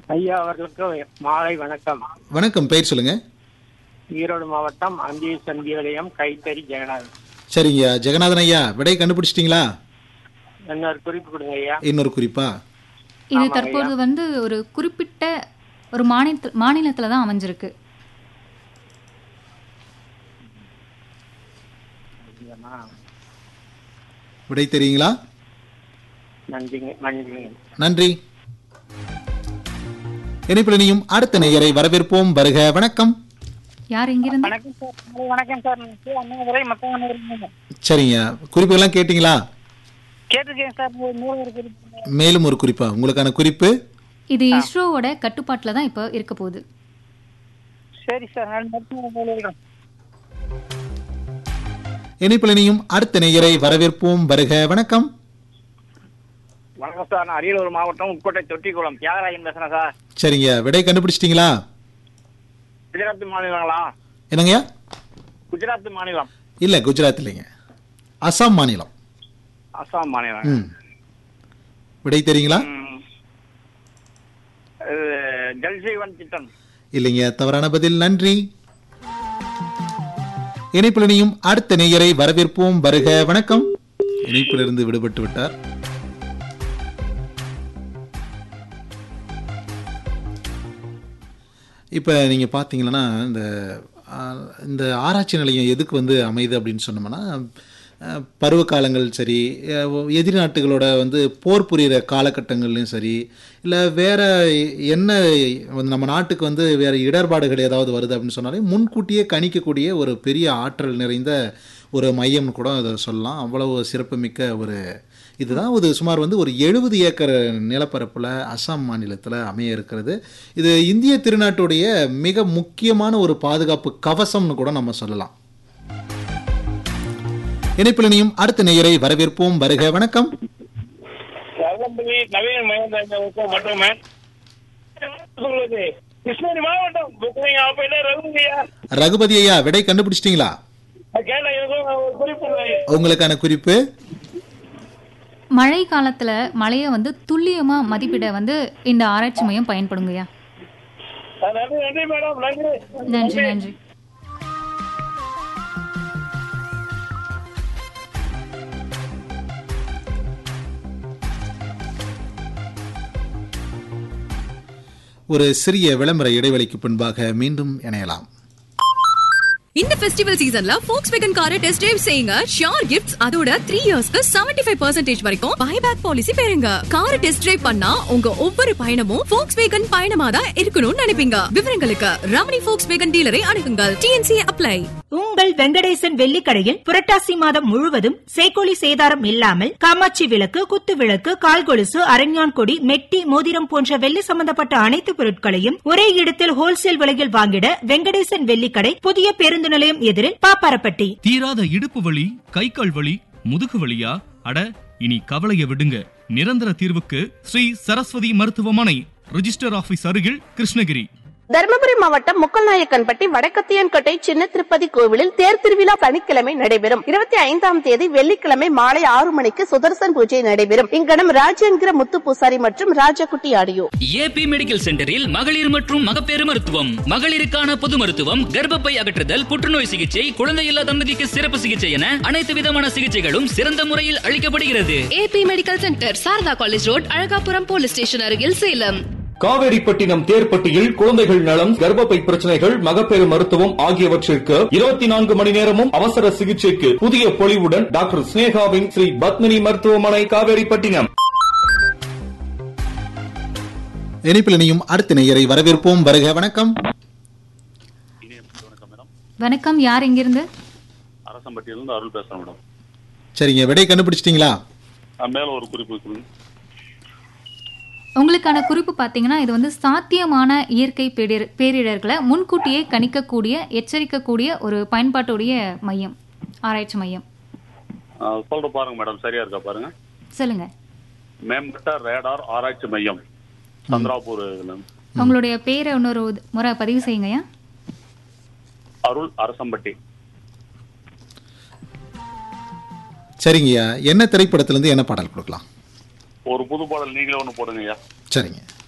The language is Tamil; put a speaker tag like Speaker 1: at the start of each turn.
Speaker 1: ஐயா அவர்களுக்கு மாலை வணக்கம்
Speaker 2: வணக்கம் பெயர் சொல்லுங்க
Speaker 1: ஈரோடு மாவட்டம் அந்திய சந்தி நிலையம் கைத்தறி ஜெகநாதன்
Speaker 2: சரிங்க ஜெகநாதன் ஐயா விடை கண்டுபிடிச்சிட்டிங்களா
Speaker 1: இன்னொரு குறிப்பு கொடுங்க ஐயா
Speaker 2: இன்னொரு குறிப்பா
Speaker 3: இது தற்போது வந்து ஒரு குறிப்பிட்ட ஒரு மாநில மாநிலத்துல தான் அமைஞ்சிருக்கு
Speaker 2: விடை தெரியுங்களா
Speaker 1: நன்றிங்க நன்றிங்க
Speaker 2: நன்றி இணைப்பில் இனியும் அடுத்த நேயரை வரவேற்போம் வருக வணக்கம்
Speaker 3: யார் எங்கிருந்து
Speaker 4: வணக்கம் சார் ஹலோ, வணக்கம் சார் நான் சி. அண்ணாதுரை மத்தவங்க
Speaker 2: சரிங்க குறிப்புகள்லாம் கேட்டிங்களா
Speaker 4: கேட்டிருக்கேன் சார் நூறு நூறு இருக்கு
Speaker 2: மேலும் ஒரு குறிப்பா உங்களுக்கான குறிப்பு
Speaker 3: இது இஸ்ரோவோட கட்டுப்பாட்டுல தான் இப்போ இருக்க போகுது
Speaker 4: சரி சார் நான் மட்டும் சொல்லிடுறேன்
Speaker 2: இணைப்பில் இனியும் அடுத்த நேயரை வரவேற்போம் வருக வணக்கம்
Speaker 1: வணக்கம் சார் நான் அரியலூர் மாவட்டம் உட்கோட்டை தொட்டிக்குளம் தியாகராஜன் பேசுறேன் சார்
Speaker 2: சரிங்க விடை கண்டுபிடிச்சிட்டிங்களா
Speaker 1: குஜராத் மாநிலங்களா
Speaker 2: என்னங்கய்யா
Speaker 1: குஜராத் மாநிலம்
Speaker 2: இல்ல குஜராத் இல்லைங்க அசாம் மாநிலம்
Speaker 1: அசாம் மாநிலம்
Speaker 2: ம் விடை தெரியுங்களா
Speaker 1: ம். இது ஜல் ஜீவன் திட்டம்
Speaker 2: இல்லைங்க தவறான பதில் நன்றி இணைப்பில் இனியும் அடுத்த நேயரை வரவேற்போம் வருக வணக்கம் இணைப்பிலிருந்து விடுபட்டு விட்டார் இப்போ நீங்கள் பார்த்தீங்கன்னா இந்த ஆ, இந்த ஆராய்ச்சி நிலையம் எதுக்கு வந்து அமையுது அப்படின்னு சொன்னோம்னா அஹ், பருவ காலங்கள் சரி அஹ், எதிரி நாட்டுகளோட வந்து போர் புரிகிற காலகட்டங்கள்லையும் சரி இல்லை வேற என்ன வந்து நம்ம நாட்டுக்கு வந்து வேற இடர்பாடுகள் ஏதாவது வருது அப்படின்னு சொன்னாலே முன்கூட்டியே கணிக்கக்கூடிய ஒரு பெரிய ஆற்றல் நிறைந்த ஒரு மையம்னு கூட அதை சொல்லலாம் அவ்வளவு சிறப்புமிக்க ஒரு இதுதான் ஒரு சுமார் வந்து ஒரு எழுபது ஏக்கர் நிலப்பரப்பில் அசாம் மாநிலத்தில் அமைய இருக்கிறது இது இந்திய திருநாட்டுடைய மிக முக்கியமான ஒரு பாதுகாப்பு கவசம்னு கூட நம்ம சொல்லலாம் இணைப்பில் இனியும் அடுத்த நேயரை வரவேற்போம் வருக வணக்கம்
Speaker 1: நல்லபடி நவீன் மகேந்திரன் மற்றும் சொல்லுது கிருஷ்ணகிரி மாவட்டம் புத்தகம் அப்ப ரகுதியா
Speaker 2: ரகுபதி ஐயா விடை கண்டுபிடிச்சிட்டிங்களா
Speaker 1: கேட்ட எனக்கும் ஒரு குறிப்பு
Speaker 2: உங்களுக்கான குறிப்பு
Speaker 3: மழை காலத்துல மழையை வந்து துல்லியமா மதிப்பிட வந்து இந்த ஆராய்ச்சி மையம் பயன்படுங்கய்யா
Speaker 1: நன்றி நன்றி மேடம் நன்றி
Speaker 3: நன்றி நன்றி
Speaker 2: ஒரு சிறிய விளம்பர இடைவெளிக்கு பின்பாக மீண்டும் இணையலாம்
Speaker 5: இந்த ஃபெஸ்டிவல் சீசன்ல ஃபோக்ஸ் வேகன் காரை டெஸ்ட் டிரைவ் செய்யுங்க ஷியோர் கிஃப்ட்ஸ் அதோட த்ரீ இயர்ஸ்க்கு செவன்டி ஃபைவ் பர்சன்டேஜ் வரைக்கும் பைபேக் பாலிசி பெறுங்க காரை டெஸ்ட் டிரைவ் பண்ணா உங்க ஒவ்வொரு பயணமும் ஃபோக்ஸ் வேகன் பயணமா தான் இருக்கணும்னு நினைப்பீங்க விவரங்களுக்கு ரமணி ஃபோக்ஸ் வேகன் டீலரை அணுகுங்கள் டிஎன்சி அப்ளை
Speaker 6: உங்கள் வெங்கடேசன் வெள்ளிக்கடையில் புரட்டாசி மாதம் முழுவதும் சேக்கோலி சேதாரம் இல்லாமல் காமாட்சி விளக்கு குத்து விளக்கு கால்கொலுசு அரஞ்சான் கொடி மெட்டி மோதிரம் போன்ற வெள்ளி சம்பந்தப்பட்ட அனைத்து பொருட்களையும் ஒரே இடத்தில் ஹோல்சேல் விலையில் வாங்கிட வெங்கடேசன் வெள்ளிக்கடை புதிய பேருந்து நிலையம் எதிரில் பாப்பாரப்பட்டி
Speaker 7: தீராத இடுப்பு வலி கை கால் வலி முதுகு வலியா அட இனி கவலைய விடுங்க நிரந்தர தீர்வுக்கு ஸ்ரீ சரஸ்வதி மருத்துவமனை ரிஜிஸ்டர் ஆபீஸ் அருகில் கிருஷ்ணகிரி
Speaker 8: தருமபுரி மாவட்டம் முக்கல்நாயக்கன்பட்டி வடக்கத்தியன்கோட்டை சின்ன திருப்பதி கோவிலில் தேர் திருவிழா சனிக்கிழமை நடைபெறும் இருபத்தி ஐந்தாம் தேதி வெள்ளிக்கிழமை மாலை ஆறு மணிக்கு சுதர்சன் பூஜை நடைபெறும் இங்கனம் ராஜ் என்கிற முத்து பூசாரி மற்றும் ராஜகுட்டி ஆடியோ
Speaker 9: ஏபி மெடிக்கல் சென்டரில் மகளிர் மற்றும் மகப்பேறு மருத்துவம் மகளிருக்கான பொது மருத்துவம் கர்ப்பப்பை அகற்றுதல் புற்றுநோய் சிகிச்சை குழந்தையில்லா தம்பதிக்கு சிறப்பு சிகிச்சை என அனைத்து விதமான சிகிச்சைகளும் சிறந்த முறையில் அளிக்கப்படுகிறது
Speaker 5: A B medical centre Sarada college road Alagapuram police station அருகில் சேலம்
Speaker 10: காவேரிப்பட்டினம் தேர்ப்பட்டியில் குழந்தைகள் நலம் கர்ப்பப்பை பிரச்சனைகள் மகப்பேறு மருத்துவம் ஆகியவற்றிற்கு இருபத்தி நான்கு மணி நேரமும் அவசர சிகிச்சைக்கு புதிய பொலிவுடன் டாக்டர் ஸ்னேகாவின் ஸ்ரீ பத்மினி மருத்துவமனை காவேரிப்பட்டினம்
Speaker 2: இணைப்பில் இனியும் அடுத்த நேயரை வரவேற்போம் வருக வணக்கம்
Speaker 3: வணக்கம் யார் எங்கிருந்து
Speaker 11: அரசம்பட்டியிலிருந்து அருள் பேசுறேன் மேடம்
Speaker 2: சரிங்க விடை கண்டுபிடிச்சிட்டிங்களா
Speaker 11: நான் மேல ஒரு குறிப்பு கொடுங்க.
Speaker 3: உங்களுக்கான குறிப்பு பார்த்தீங்கன்னா இது வந்து சாத்தியமான இயற்கை பேரிடர் பேரிடர்களை முன்கூட்டியே கணிக்கக்கூடிய எச்சரிக்கக்கூடிய ஒரு பயன்பாட்டுடைய மையம் ஆராய்ச்சி மையம்
Speaker 11: ஆ, சொல்ற பாருங்க மேடம் சரியா இருக்கா பாருங்க
Speaker 3: சொல்லுங்க
Speaker 11: மேம்பட்ட ரேடார் ஆராய்ச்சி மையம் சந்திராபூர் இதுல.
Speaker 3: உங்களுடைய பேரை இன்னொரு உத- முறை பதிவு செய்யுங்கய்யா
Speaker 11: அருள் அரசம்பட்டி
Speaker 2: சரிங்கய்யா என்ன திரைப்படத்திலிருந்து என்ன பாடல் கொடுக்கலாம்
Speaker 11: ஒரு புது பாடல் நீங்களே ஒண்ணு போடுங்கய்யா
Speaker 2: சரிங்க